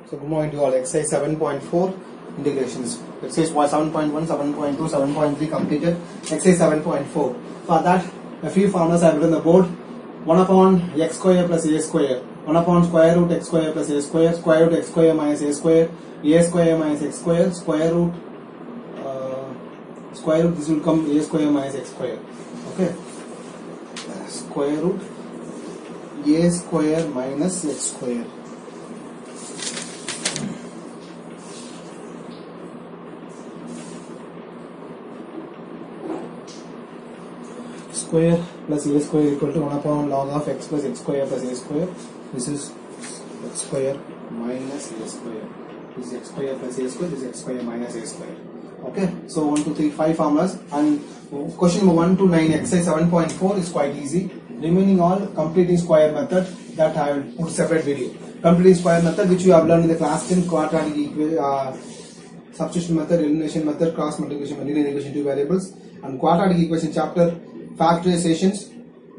So good morning to all. Exercise 7.4 integrations. Exercise 7.1, 7.2, 7.3 completed. Exercise 7.4. For that, a few formulas I have written on the board. 1 upon x square plus a square. 1 upon square root x square plus a square. Square root x square minus a square. a square minus x square. Square root uh, square root this will come a square minus x square. Okay. Square root a square minus x square. square plus a square equal to 1 upon log of x plus x square plus a square. This is x square minus a square. This is x square plus a square. This is x square minus a square. Okay. So 1, 2, 3, 5 formulas. And question number 1 to 9 exercise 7.4 is quite easy. Remaining all completing square method that I will put separate video. Completing square method which you have learned in the class 10 quadratic equation. Uh, substitution method, elimination method, cross multiplication, linear integration two variables, and quadratic equation chapter, factorizations,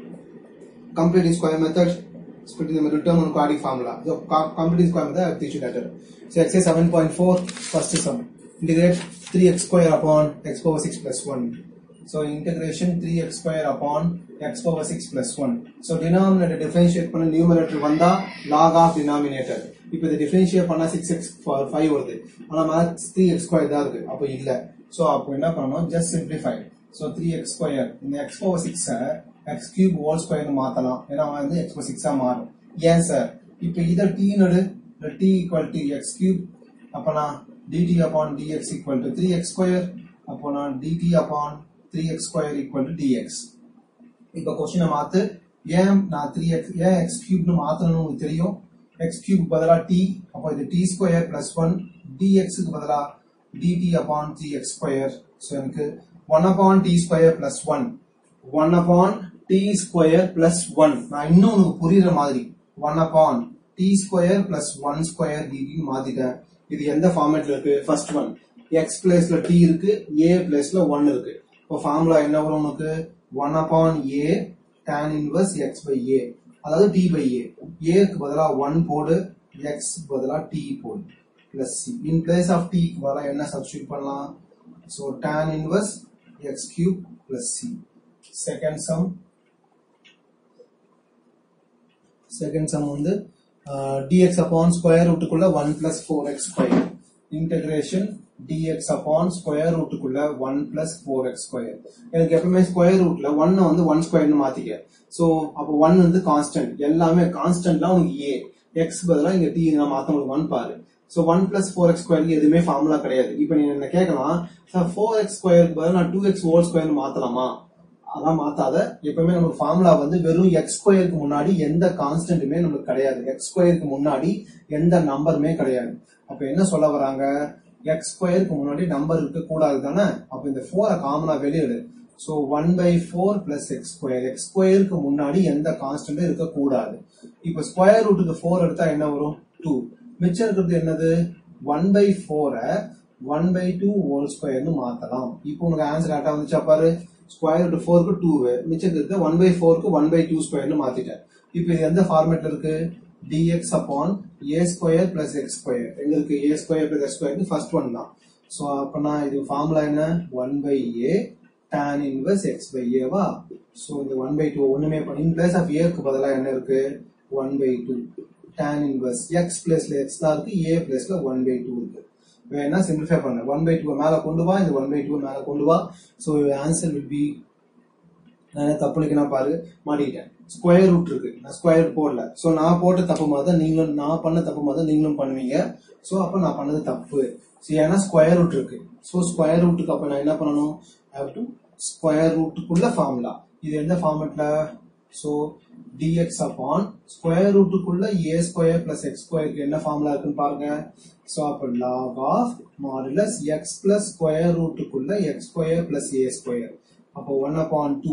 completing square method, splitting the middle term and quadratic formula. So co- completing square method I will teach you later. So exercise 7.4, first sum. Integrate 3x square upon x power 6 plus 1. So integration 3x square upon x power 6 plus 1. So denominator differentiate பண்ண numerator வந்தா log of denominator. இப்போ இதை differentiate பண்ணா 6x 5 வருது. ஆனா max 3x square தான் இருக்கு. அப்போ இல்ல. So அப்போ என்ன பண்ணணும் just simplify. So 3x square இந்த x power 6 x cube whole square னு மாத்தலாம். ஏன்னா வந்து x power 6 ஆ மாறும். ஏன் சார்? இப்போ இதை t நடு t equal to x cube அப்பனா dt upon dx equal to 3x square அப்பனா dt upon 3x square equal to dx இப்போ கொஸ்டினை மாத்து ஏன் நான் த்ரீ எக்ஸ் ஏன் எக்ஸ் கியூப்னு மாத்தணும்னு உங்களுக்கு தெரியும் எக்ஸ் கியூப் பதிலா டி அப்போ இது டி ஸ்கொயர் பிளஸ் ஒன் டிஎக்ஸுக்கு பதிலா dt upon three x square so எனக்கு one upon t square plus one one upon t square plus one நான் இன்னும் உனக்கு புரியுற மாதிரி one upon t square plus one square டிடின்னு மாத்திட்டேன் இது எந்த ஃபார்மேட்ல இருக்கு ஃபர்ஸ்ட் ஒன் எக்ஸ் பிளேஸ்ல டி இருக்கு ஏ பிளேஸ்ல ஒன் இருக்கு இப்போ ஃபார்முலா என்ன வரும் உனக்கு one upon a tan inverse x by a அதாவது டி பை ஏ ஏக்கு பதிலா ஒன் போடு எக்ஸ் பதிலா டி போடு plus c in place of t பதிலா என்ன சப்ஸ்டியூட் பண்ணலாம் so tan inverse x cube plus c second sum second sum வந்து dx அப்பான் ஸ்கொயர் ரூட்டுக்குள்ள one plus four x square integration dx upon square ரூட்டுக்குள்ள one plus four x square எனக்கு எப்பவுமே square ரூட்ல ஒன்னை வந்து ஒன் ஸ்கொயர்னு மாத்திக்க ஸோ அப்போ ஒன் வந்து கான்ஸ்டன்ட் எல்லாமே கான்ஸ்டன்ட்லாம் உனக்கு ஏ எக்ஸ் பதிலாக இங்க டி நான் மாத்த உங்களுக்கு ஒன் பாரு so one plus four x ஸ்கொயருக்கு எதுவுமே ஃபார்முலா கிடையாது இப்போ நீங்க என்ன கேட்கலாம் சார் ஃபோர் எக்ஸ் ஸ்கொயருக்கு பதிலாக நான் டூ எக்ஸ் ஹோல் ஸ்கொயர்னு மாத்தலாமா அதான் மாத்தாத எப்பவுமே நமக்கு ஃபார்முலா வந்து வெறும் எக்ஸ் ஸ்கொயருக்கு முன்னாடி எந்த கான்ஸ்டன்ட்டுமே நமக்கு கிடையாது எக்ஸ் ஸ்கொயருக்கு முன்னாடி எந்த நம்பருமே கிடையாது அப்ப என்ன சொல்ல வராங்க எக்ஸ் ஸ்கொயருக்கு முன்னாடி நம்பர் இருக்க கூடாது தானே அப்ப இந்த ஃபோரை காமனா வெளியிடு so one by four plus x square x ஸ்கொயருக்கு முன்னாடி எந்த கான்ஸ்டன்டும் இருக்கக்கூடாது இப்போ ஸ்கொயர் ரூட்டுக்கு ஃபோர் எடுத்தா என்ன வரும் டூ மிச்சம் இருக்கிறது என்னது ஒன் பை ஃபோரை ஒன் பை டூ ஹோல் ஸ்கொயர்னு மாத்தலாம் இப்போ உனக்கு ஆன்சர் கரெக்டா வந்துச்சா பாரு ஸ்கொயர் ரூட் ஃபோருக்கு டூ மிச்சம் இருக்கு ஒன் பை ஃபோருக்கு ஒன் பை டூ ஸ்கொயர்னு மாத்திட்டேன் இப்போ இது எந்த ஃபார்மேட்ல இருக்கு dx upon a square plus x square எங்க இருக்கு a square plus x square first one தான் ஸோ அப்பனா இது ஃபார்முலா என்ன one by a tan inverse x by ஏவா ஸோ இந்த ஒன் பை டூ ஒண்ணுமே இன் பிளேஸ் ஆஃப் ஏக்கு பதிலாக என்ன இருக்கு one by two tan inverse x பிளேஸ்ல எக்ஸ் தான் இருக்கு ஏ பிளேஸ்ல ஒன் பை டூ இருக்கு வேணா சிம்பிளிஃபை பண்ண ஒன் பை டூ மேல கொண்டு வா இந்த ஒன் பை டூ மேல கொண்டு வா ஸோ ஆன்சர் வில் பி நான் தப்புனிக்கணும் பாரு மாட்டிக்கிட்டேன் ஸ்கொயர் ரூட் இருக்கு நான் ஸ்கொயர் ரூட் போடல ஸோ நான் போட்ட தப்பு மாதிரி தான் நீங்களும் நான் பண்ண தப்பு மாதிரி தான் நீங்களும் பண்ணுவீங்க ஸோ அப்போ நான் பண்ணது தப்பு ஸோ ஏன்னா ஸ்கொயர் ரூட் இருக்கு ஸோ ஸ்கொயர் ரூட்டுக்கு அப்போ நான் என்ன பண்ணணும் ஹேவ் டு ஸ்கொயர் ரூட்டுக்குள்ள ஃபார்முலா இது எந்த ஃபார்மெட்ல ஸோ dx அப்பான் ஸ்கொயர் ரூட்டுக்குள்ள ஏ ஸ்கொயர் பிளஸ் எக்ஸ் ஸ்கொயருக்கு என்ன ஃபார்முலா இருக்குன்னு பாருங்க ஸோ அப்போ log of modulus x plus square ரூட்டுக்குள்ள x square plus a square அப்போ one upon two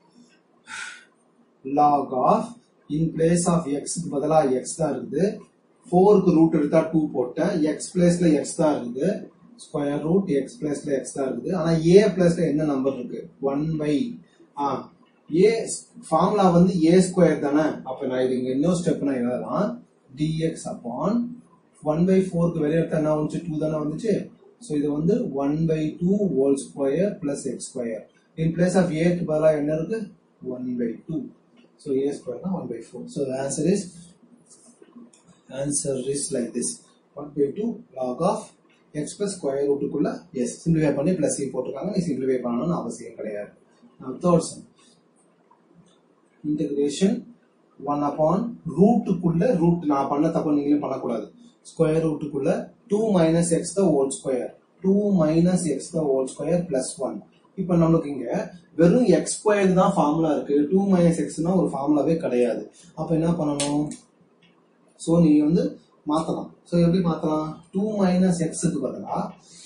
log of in place of x க்கு பதிலா x தான் இருக்குது 4 க்கு ரூட் எடுத்தா 2 போட்டேன் x பிளேஸ்ல x தான் இருக்குது ஸ்கொயர் ரூட் x பிளேஸ்ல x தான் இருக்குது ஆனா a பிளேஸ்ல என்ன நம்பர் இருக்கு 1 பை ஆ a ஃபார்முலா வந்து a ஸ்கொயர் தானே அப்ப நான் இது இங்க இன்னொரு ஸ்டெப் நான் எழுதலாம் dx upon ஒன் பை ஃபோருக்கு வெளியே எடுத்தா என்ன வந்துச்சு டூ தானே வந்துச்சு ஸோ இது வந்து one by two whole square plus x square in place of ஏக்கு பதிலாக என்ன இருக்கு one by two so a ஸ்கொயர்னா one by four so answer is answer is like this one by two log of x plus square ரூட்டுக்குள்ள எஸ் simplify பண்ணி plus c போட்டிருக்காங்க நீ சிம்பிளிஃபை பண்ணணும்னு அவசியம் கிடையாது third sum integration one upon ரூட்டுக்குள்ள ரூட் நான் பண்ண தப்பு நீங்களும் பண்ணக்கூடாது ஸ்கொயர் ரூட்டுக்குள்ள two minus x the whole square two minus x the whole square plus one இப்போ நம்மளுக்கு இங்க வெறும் எக்ஸ் ஸ்கொயர் தான் ஃபார்முலா இருக்கு டூ மைனஸ் எக்ஸ்னா ஒரு ஃபார்முலாவே கிடையாது அப்ப என்ன பண்ணணும் ஸோ நீ வந்து மாத்தலாம் ஸோ எப்படி மாத்தலாம் டூ மைனஸ் எக்ஸுக்கு பதிலா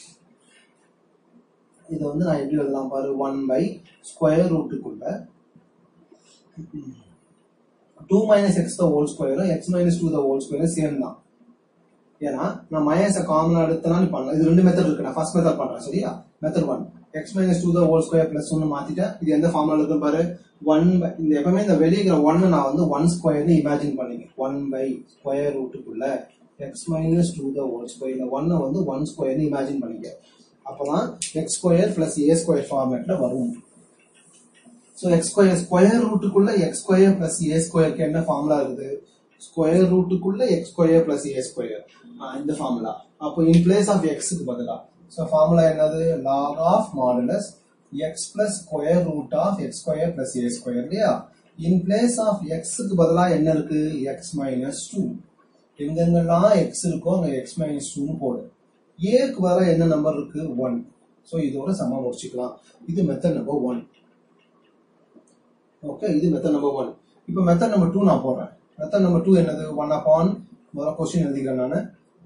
இதை வந்து நான் எப்படி எழுதலாம் பாரு ஒன் பை ஸ்கொயர் ரூட்டுக்குள்ள two minus x the whole ஸ்கொயரும் x minus two the whole ஸ்கொயரும் சேம் தான் ஏன்னா நான் மைனஸை காமனா எடுத்தனா நீ பண்ணலாம் இது ரெண்டு மெத்தட் இருக்கு நான் ஃபர்ஸ்ட் மெத்தட் பண்றேன் சரியா method one x minus two the whole square plus ஒன்னு மாத்திட்டேன் இது எந்த ஃபார்முலா இருக்கு பாரு ஒன் இந்த எப்பவுமே இந்த வெளியிற ஒன்னு நான் வந்து ஒன் ஸ்கொயர்னு இமேஜின் பண்ணிக்க ஒன் பை ஸ்கொயர் ரூட்டுக்குள்ள x minus two the whole square இந்த ஒன்னை வந்து ஒன் ஸ்கொயர்னு இமேஜின் பண்ணிக்க அப்பதான் x square plus a square ஃபார்மேட்ல வரும் ஸோ எக்ஸ் ஸ்கொயர் ஸ்கொயர் ரூட்டுக்குள்ள எக்ஸ் ஸ்கொயர் பிளஸ் ஏ ஸ்கொயருக்கு என்ன ஃபார்முலா இருக்குது ஸ்கொயர் ரூட்டுக்குள்ள x square plus a square இந்த ஃபார்முலா அப்போ இன் பிளேஸ் ஆஃப் எக்ஸுக்கு பதிலா ஸோ ஃபார்முலா என்னது log of modulus x plus square root of x square plus a square இல்லையா இன் பிளேஸ் ஆஃப் எக்ஸுக்கு பதிலா என்ன இருக்கு எக்ஸ் மைனஸ் டூ எங்கெங்கெல்லாம் எக்ஸ் இருக்கோ அங்க எக்ஸ் மைனஸ் டூன்னு போடு ஏக்கு பதிலா என்ன நம்பர் இருக்கு ஒன் ஸோ இதோட சம முடிச்சுக்கலாம் இது மெத்தட் நம்பர் ஒன் ஓகே இது மெத்தட் நம்பர் ஒன் இப்போ மெத்தட் நம்பர் டூ நான் போடுறேன் மெத்தட் நம்பர் டூ என்னது ஒன் அப்பான் முதல்ல கொஸ்டின் எழுதிக்கிறேன் நான்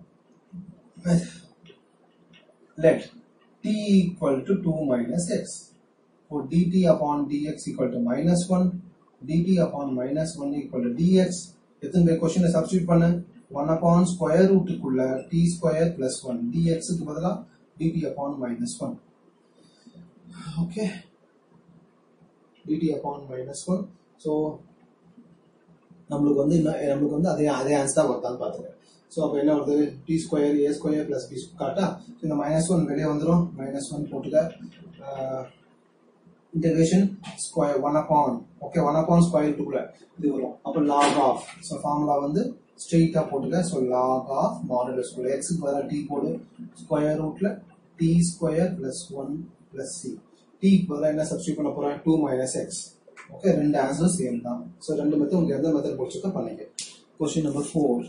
let t equal to 2 minus x. For dt upon dx equal to minus 1, dt upon minus 1 equal to dx. எத்தனை பேர் கொஸ்டினை சப்ஸ்டியூட் பண்ண ஒன் அப்பான் ஸ்கொயர் ரூட்டுக்குள்ள டி ஸ்கொயர் பிளஸ் ஒன் டிஎக்ஸுக்கு பதிலாக dt upon minus one okay dt upon minus one so நம்மளுக்கு வந்து இன்னும் நம்மளுக்கு வந்து அதே அதே ஆன்சர் தான் வருதான்னு பார்த்துக்கேன் ஸோ அப்போ என்ன வருது t square a square plus b காட்டா ஸோ இந்த மைனஸ் ஒன் வெளியே வந்துடும் மைனஸ் ஒன் போட்டுக்க integration square one upon okay one upon square ரூட்டுக்குள்ள இது வரும் அப்போ லாக் ஆஃப் ஸோ ஃபார்முலா வந்து ஸ்ட்ரெயிட்டாக போட்டுக்க so log of modulus square எக்ஸுக்கு பதிலாக டி போடு ஸ்கொயர் ரூட்ல t square plus one plus c டிக்கு பதிலாக என்ன சப்ஸ்டியூட் பண்ண போகிறேன் டூ மைனஸ் எக்ஸ் ஓகே ரெண்டு ஆன்சரும் சேம் தான் ஸோ ரெண்டு மெத்தட் உங்களுக்கு எந்த மெத்தட் பிடிச்சிருக்கோ பண்ணிக்க கொஸ்டின் நம்பர் ஃபோர்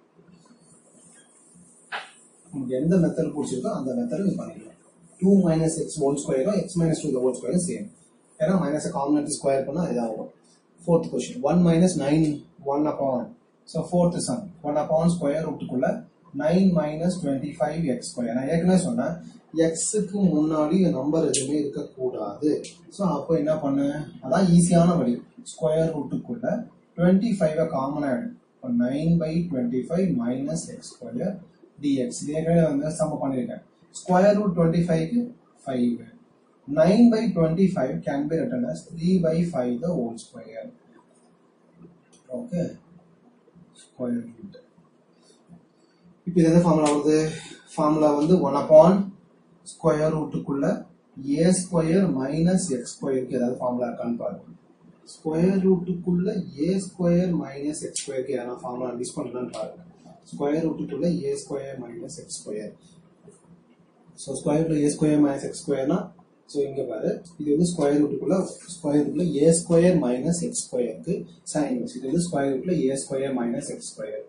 உங்களுக்கு எந்த மெத்தட் பிடிச்சிருக்கோ அந்த மெத்தட் நீங்க பண்ணிக்கலாம் டூ மைனஸ் எக்ஸ் ஹோல் ஸ்கொயரும் எக்ஸ் மைனஸ் டூ ஹோல் ஸ்கொயரும் சேம் ஏன்னா மைனஸ் காமன் எடுத்து ஸ்கொயர் பண்ணா இதாகும் fourth question one minus nine one upon so fourth sum one upon square ரூட்டுக்குள்ள nine minus twenty five x square நான் ஏற்கனவே சொன்னேன் எக்ஸுக்கு முன்னாடி நம்பர் எதுவுமே இருக்கக்கூடாது ஸோ அப்போ என்ன பண்ணேன் அதான் ஈஸியான வழி ஸ்கொயர் ரூட்டுக்குள்ள டுவெண்ட்டி ஃபைவ் காமனாக எடு இப்போ nine by twenty five minus x square dx இது ஏற்கனவே வந்து சம்ம பண்ணியிருக்கேன் ஸ்கொயர் ரூட் டுவெண்ட்டி ஃபைவ்க்கு five nine by twenty five can be written as three by five the whole square okay square root இப்போ இது எந்த ஃபார்முலா வருது ஃபார்முலா வந்து ஒன் அப்பான் ஸ்கொயர் ரூட்டுக்குள்ள ஏ ஸ்கொயர் மைனஸ் எக்ஸ் ஸ்கொயருக்கு ஏதாவது ஃபார்முலா இருக்கான்னு பாருங்க ஸ்கொயர் ரூட்டுக்குள்ள ஏ ஸ்கொயர் மைனஸ் எக்ஸ் ஸ்கொயருக்கு ஏதாவது ஃபார்முலா யூஸ் பண்ணுறான்னு பாருங்க ஸ்கொயர் ரூட்டுக்குள்ள a square minus x square so square ரூட்ல ஏ ஸ்கொயர் மைனஸ் எக்ஸ் ஸ்கொயர்னா ஸோ இங்க பாரு இது வந்து ஸ்கொயர் ரூட்டுக்குள்ள ஸ்கொயர் ரூட்ல ஏ ஸ்கொயர் மைனஸ் எக்ஸ் ஸ்கொயருக்கு சைன் இது வந்து ஸ்கொயர் ரூட்ல a square minus x square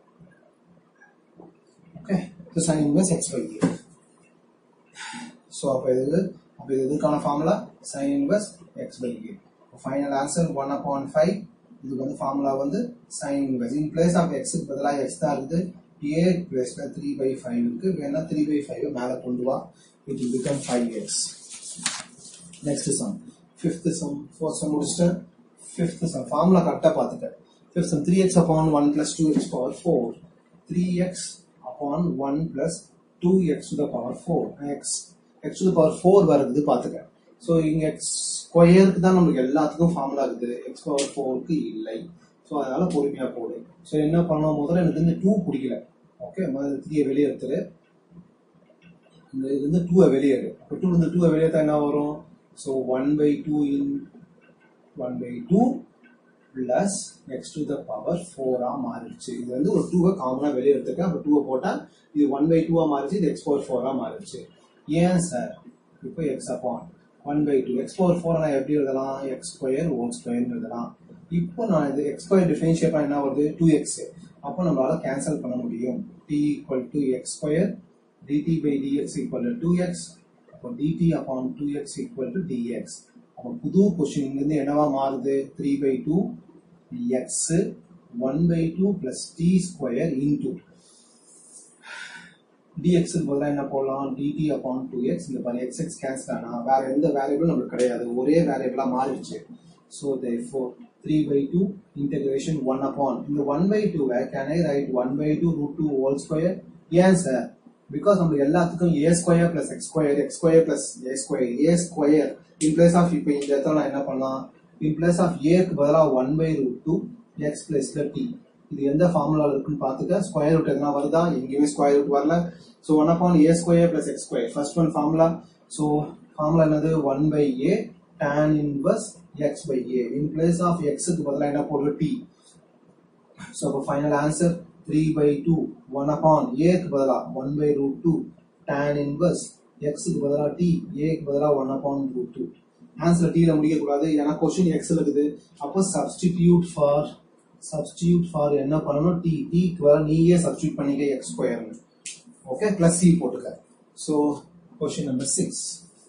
okay so sine inverse x by a so அப்போ இது அப்போ இது இதுக்கான formula sine inverse x by a final answer one upon five இதுக்கு வந்து ஃபார்முலா வந்து sine inverse in place of எக்ஸுக்கு பதிலாக எக்ஸ் தான் இருக்குது ஏ பிளேஸ்ல த்ரீ பை ஃபைவ் இருக்கு வேணா த்ரீ பை ஃபைவ் மேலே கொண்டு வா it will become five x next sum fifth sum fourth sum முடிச்சிட்டேன் ஃபிஃப்த் சம் ஃபார்முலா கரெக்டாக பார்த்துட்டேன் fifth sum three x upon one plus two x power four three x upon one plus two x to the power four x x to the power four வருது பார்த்துக்க so இங்க X ஸ்கொயருக்கு தான் நமக்கு எல்லாத்துக்கும் formula இருக்குது X power ஃபோருக்கு இல்லை ஸோ அதனால பொறுமையா போடு ஸோ என்ன பண்ணோம் முதல்ல எனக்கு இந்த டூ பிடிக்கல ஓகே முதல்ல த்ரீயை வெளியே எடுத்துரு இந்த இது வந்து டூவை வெளியே எடு அப்போ டூ வந்து டூவை வெளியே எடுத்தா என்ன வரும் so one by two in one by two plus x to the power ஃபோரா மாறிடுச்சு இது வந்து ஒரு டூவை காமனாக வெளியே எடுத்துருக்கேன் அப்போ டூவை போட்டால் இது ஒன் பை டூவா மாறிடுச்சு இது எக்ஸ் பவர் ஃபோரா மாறிடுச்சு ஏன் சார் இப்போ x upon one by two x power four நான் எப்படி எழுதலாம் எக்ஸ் ஸ்கொயர் ஓன் ஸ்கொயர் எழுதலாம் இப்போ நான் இது எக்ஸ் ஸ்கொயர் டிஃபரன்ஷியேட் பண்ண என்ன வருது டூ எக்ஸ் அப்போ நம்மளால கேன்சல் பண்ண முடியும் t equal to x square dt by dx equal to 2x அப்போ dt upon 2x equal to dx அப்போ புது கொஸ்டின் இங்கிருந்து என்னவா மாறுது 3 by 2 x 1 by 2 plus t square into dx க்கு பதிலா என்ன போடலாம் dt upon 2x இந்த பாரு x x கேன்சல் ஆனா வேற எந்த வேரியபிள் நமக்கு கிடையாது ஒரே வேரியபிளா மாறிடுச்சு so therefore 3 by 2 integration 1 upon இந்த 1 by 2 வை can I write 1 by 2 root 2 whole square ஏன் சார் பிகாஸ் நம்ம எல்லாத்துக்கும் a square plus x square x square plus a square a square in place of இப்போ இந்த இடத்துல நான் என்ன பண்ணலாம் இன் பிளேஸ் ஆஃப் ஏக்கு பதிலாக one by root two x plus t இது எந்த ஃபார்முலாவில் இருக்குன்னு பார்த்துக்க ஸ்கொயர் ரூட் எதனா வருதா எங்கேயுமே ஸ்கொயர் ரூட் வரல so one upon a square plus x square first one formula so formula என்னது one by a tan inverse x by a in place of எக்ஸுக்கு பதிலாக என்ன போடுற டி ஸோ அப்போ final answer 3 by 2 1 upon a க்கு பதிலா 1 by root 2 tan inverse x க்கு பதிலா t a க்கு பதிலா 1 upon root 2 ஆன்சர் t ல முடிக்க கூடாது ஏன்னா கொஸ்டின் x ல இருக்குது அப்போ சப்ஸ்டிடியூட் ஃபார் சப்ஸ்டிடியூட் ஃபார் என்ன பண்ணணும் t t க்கு பதிலா நீயே சப்ஸ்டிடியூட் பண்ணிக்க x square okay plus c போட்டுக்க so question number six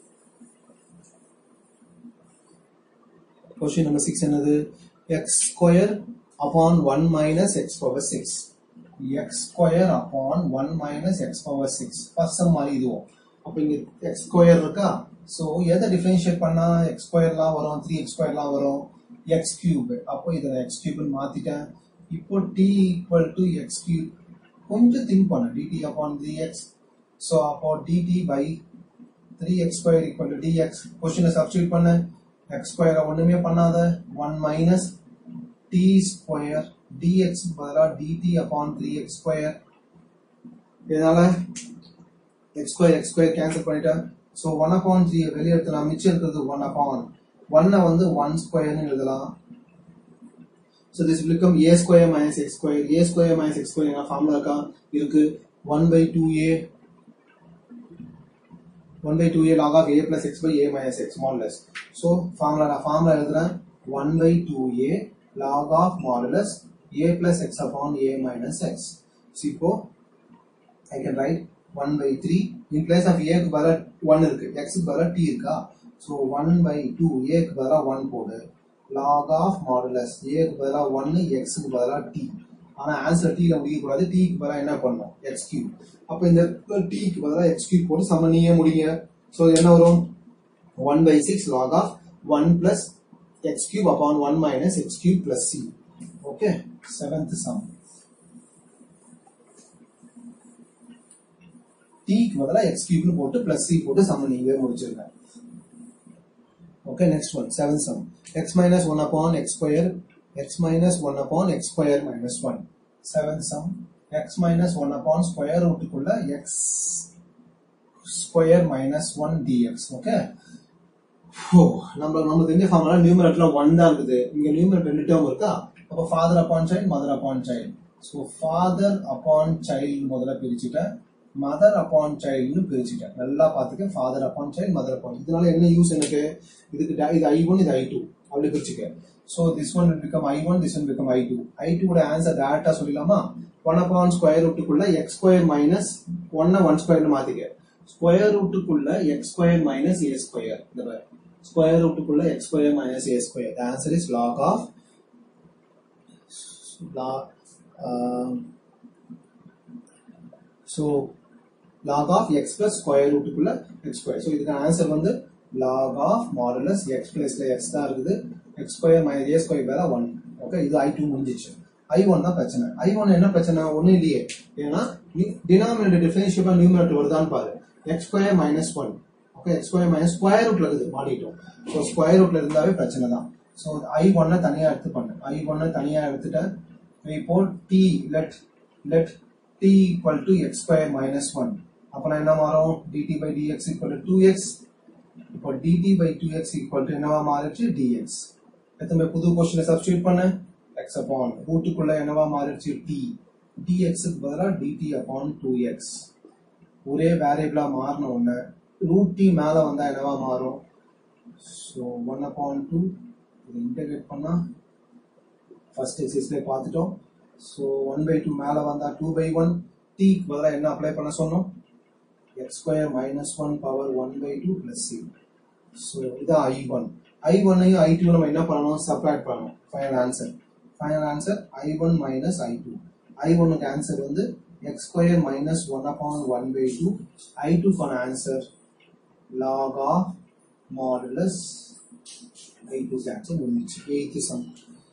question number six என்னது x square upon one minus x power six x square upon one minus x power six first மாதிரி இதுவும் அப்போ இங்க எக்ஸ் ஸ்கொயர் இருக்கா so எதை differentiate பண்ணா x ஸ்கொயர்லாம் வரும் த்ரீ எக்ஸ் ஸ்கொயர்லாம் வரும் எக்ஸ் கியூப் அப்போ இதை எக்ஸ் கியூப்னு மாத்திட்டேன் இப்போ t equal to x cube கொஞ்சம் திங்க் பண்ண dt upon three x so அப்போ dt by three x square equal to dx கொஸ்டினை சப்ஸ்டியூட் பண்ண எக்ஸ் ஸ்கொயரை ஒண்ணுமே பண்ணாத one minus t square dx பதிலாக dt upon three x square இதனால x square x square cancel பண்ணிட்டேன் ஸோ ஒன் அப்பான் த்ரீ வெளியே எடுத்துலாம் மிச்சம் இருக்கிறது ஒன் அப்பான் ஒன்னை வந்து ஒன் ஸ்கொயர்னு எழுதலாம் so this become a square minus x square a square minus x square என்ன ஃபார்முலா இருக்கா இருக்கு one by two a 1 by 2a log of a plus x by a minus x modulus. So, formula நான் formula எழுதுறேன் 1 by 2a log of modulus a plus x upon a minus x. So, இப்போ I can write 1 by 3 in place of a க்கு பதிலா 1 இருக்கு x க்கு பதிலா t இருக்கா so 1 by 2 a க்கு பதிலா 1 போடு log of modulus a க்கு பதிலா 1 x க்கு பதிலா t ஆனா ஆன்சர் t ல முடிக்க கூடாது t க்கு பதிலா என்ன பண்ணணும் x cube அப்ப இந்த t க்கு பதிலா x cube போட்டு சம நீயே முடிங்க சோ என்ன வரும் 1 by 6 log of 1 plus x cube upon 1 minus x cube plus c okay seventh sum t க்கு பதிலா x cube னு போட்டு plus c போட்டு சம நீங்களே முடிச்சிருக்கேன் okay next one seventh sum x minus 1 upon x square x minus 1 upon x square minus 1 seventh sum x minus 1 upon square root குள்ள x square minus 1 dx okay ஓ நம்ம நம்ம தெரிஞ்ச ஃபார்முலா நியூமரேட்டர்ல 1 தான் இருக்குது இங்க நியூமரேட்டர் ரெண்டு டேர்ம் இருக்கா அப்ப father upon child mother upon child so father upon child முதல்ல பிரிச்சுட்டேன் மதர் அப்பான் சைல்ட்னு பிரிச்சுட்டேன் நல்லா பாத்துக்க father upon child mother upon இதனால என்ன யூஸ் எனக்கு இதுக்கு di- இது ஐ ஒன் இது ஐ டூ அப்படி பிரிச்சுக்க so this one become I one this one become I two I டூட ஆன்சர் டேரக்டா சொல்லிடலாமா ஒன் அப்பான் ஸ்கொயர் ரூட்டுக்குள்ள எக்ஸ் ஸ்கொயர் மைனஸ் ஒன்னை ஒன் ஸ்கொயர்னு மாத்திக்க ஸ்கொயர் ரூட்டுக்குள்ள x square minus a square இந்த ஸ்கொயர் ரூட்டுக்குள்ள x square minus a square the answer is log of log um, so log of x plus square root குள்ள x square so இதுக்கான answer வந்து log of modulus x plus ல x தான் இருக்குது x square minus a square வேற 1 okay இது i2 முடிஞ்சிச்சு i1 தான் பிரச்சனை i1 என்ன பிரச்சனை ஒண்ணும் இல்லையே ஏன்னா டினாமினேட்டர் டிஃபரன்ஷியபிள் நியூமரேட்டர் வருதான்னு பாரு x square minus 1 okay x square minus square ரூட்ல இருக்குது மாட்டிட்டோம் ஸோ ஸ்கொயர் ரூட்ல இருந்தாவே பிரச்சனை தான் ஸோ ஐ ஒன்னை தனியா எடுத்து பண்ணு ஐ ஒன்னை தனியா எடுத்துட்டேன் இப்போ t let let t equal to x square minus 1 அப்பனா என்ன மாறும் dt by dx equal to 2x இப்போ dt by 2x equal to என்னவா மாறிடுச்சு dx எத்தனை புது கொஸ்டினை சப்ஸ்டியூட் பண்ண x upon ரூட்டுக்குள்ள என்னவா மாறிடுச்சு t dx க்கு பதிலா dt upon 2x ஒரே வேரியபிளா மாறின உடனே ரூட் டி மேல வந்தா என்னவா மாறும் ஸோ ஒன் அப்பான் டூ இதை இன்டகிரேட் பண்ணா ஃபர்ஸ்ட் எக்ஸசைஸ்லேயே பார்த்துட்டோம் ஸோ ஒன் பை டூ மேலே வந்தால் டூ பை ஒன் டீக்கு பதிலாக என்ன அப்ளை பண்ண சொன்னோம் x square minus one power one by two plus c so இதான் ஐ ஒன் ஐ ஒன்னையும் ஐ டூ நம்ம என்ன பண்ணணும் சப்ராக்ட் பண்ணணும் final answer final answer I one minus I two I ஒன்னுக்கு ஆன்சர் வந்து x square minus one upon one by two I டூக்கான answer log of modulus I two answer முடிஞ்சிச்சு eighth sum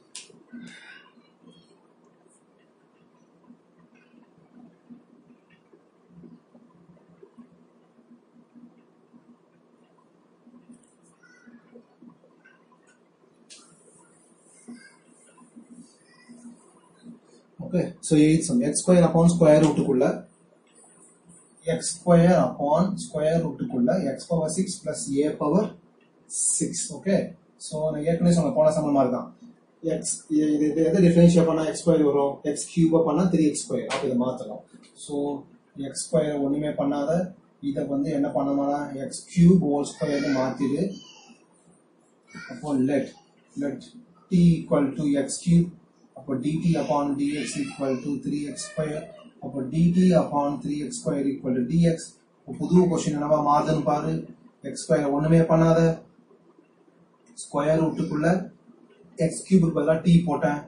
okay so eight sum x square upon square ரூட்டுக்குள்ள x square upon square ரூட்டுக்குள்ள x power six plus a power six okay so நான் ஏற்கனவே சொன்ன போன சமம் மாதிரி தான் எக்ஸ் இது இது எதை டிஃபரன்ஷியேட் பண்ணால் எக்ஸ் ஸ்கொயர் வரும் எக்ஸ் கியூபை பண்ணால் த்ரீ எக்ஸ் ஸ்கொயர் அப்போ இதை மாற்றணும் ஸோ எக்ஸ் ஸ்கொயர் ஒன்றுமே பண்ணாத இதை வந்து என்ன பண்ணோம்னா எக்ஸ் கியூப் ஹோல் ஸ்கொயர்னு மாற்றிடு அப்போ let let t equal to x cube அப்போ dt upon dx equal to three x square அப்போ dt upon three x square equal to dx புது கொஸ்டின் என்னவா மாறுதுன்னு பாரு எக்ஸ் ஸ்கொயர் ஒண்ணுமே பண்ணாத ஸ்கொயர் ரூட்டுக்குள்ள எக்ஸ் கியூபுக்கு பதிலாக டி போட்டேன்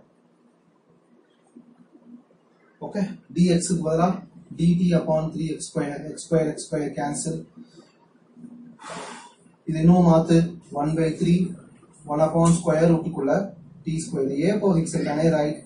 ஓகே டிஎக்ஸுக்கு பதிலாக dt upon three x square x square x square cancel இது இன்னும் மாத்து one by three one upon square ரூட்டுக்குள்ள t square a power six can I write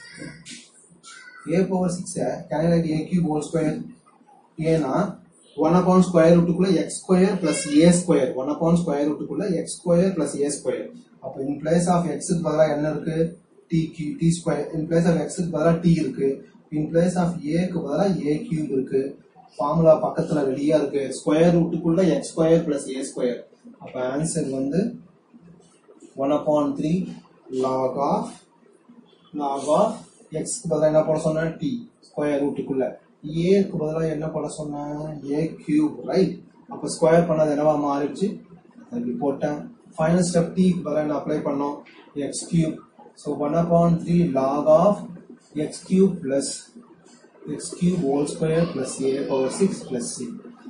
a power six can I write a cube whole square ஏன்னா one upon square ரூட்டுக்குள்ள x square plus a square one upon square ரூட்டுக்குள்ள x square plus a square அப்போ in place of எக்ஸுக்கு பதிலாக என்ன இருக்கு D Q t square in place of எக்ஸுக்கு பதிலாக டி இருக்கு இன் பிளேஸ் ஆஃப் ஏக்கு பதிலாக ஏ கியூப் இருக்கு ஃபார்முலா பக்கத்துல ரெடியா இருக்கு ஸ்கொயர் ரூட்டுக்குள்ள x square plus a square அப்ப ஆன்சர் வந்து one upon three log of log of எக்ஸ்க்கு பதிலாக என்ன போட சொன்னேன் டி ஸ்கொயர் ரூட்டுக்குள்ள ஏக்கு பதிலாக என்ன போட சொன்னேன் ஏ கியூப் ரைட் அப்போ ஸ்கொயர் பண்ணது என்னவா மாறிடுச்சு அப்படி போட்டேன் ஃபைனல் ஸ்டெப் டிக்கு பதிலாக என்ன அப்ளை பண்ணோம் x cube so one upon three log of x cube plus x cube whole square plus a power 6 plus c.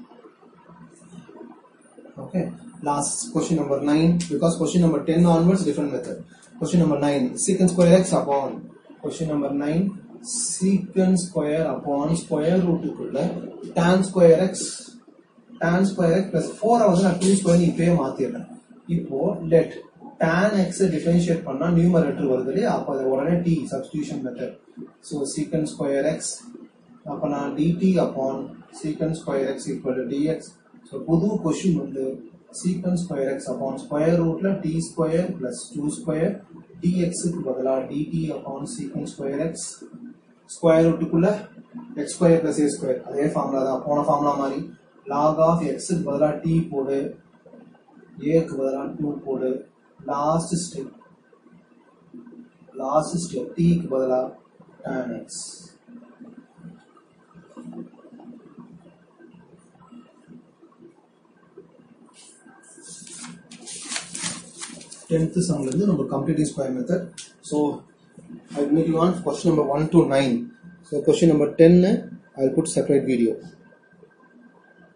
Okay, last question number 9 because question number 10 onwards different method. Question number 9 secant square x upon question number 9 secant square upon square root குள்ள tan square x tan square x plus 4 வந்து நான் 2 square இப்பயே மாத்திடுறேன் இப்போ let tan x differentiate பண்ணா numerator வருது இல்லையா அப்போ அது உடனே t substitution method so secant square x அப்போ நான் dt upon secant square x equal to dx so புது கொஷின் வந்து secant square x upon square ரூட்ல t square plus two square dxக்கு பதிலாக dt upon secant square x square ரூட்டுக்குள்ள x square plus a square அதே formula தான் போன formula மாதிரி லாக் ஆஃப் எக்ஸுக்கு பதிலாக டி போடு ஏக்கு பதிலாக டூ போடு லாஸ்ட் ஸ்டெப் லாஸ்ட் ஸ்டெப் டீக்கு பதிலாக tan x டென்த் சம்லேருந்து நம்ம completing square method so I meet you on question number one to nine so question number டென்னு ஐ புட் செப்பரேட் வீடியோ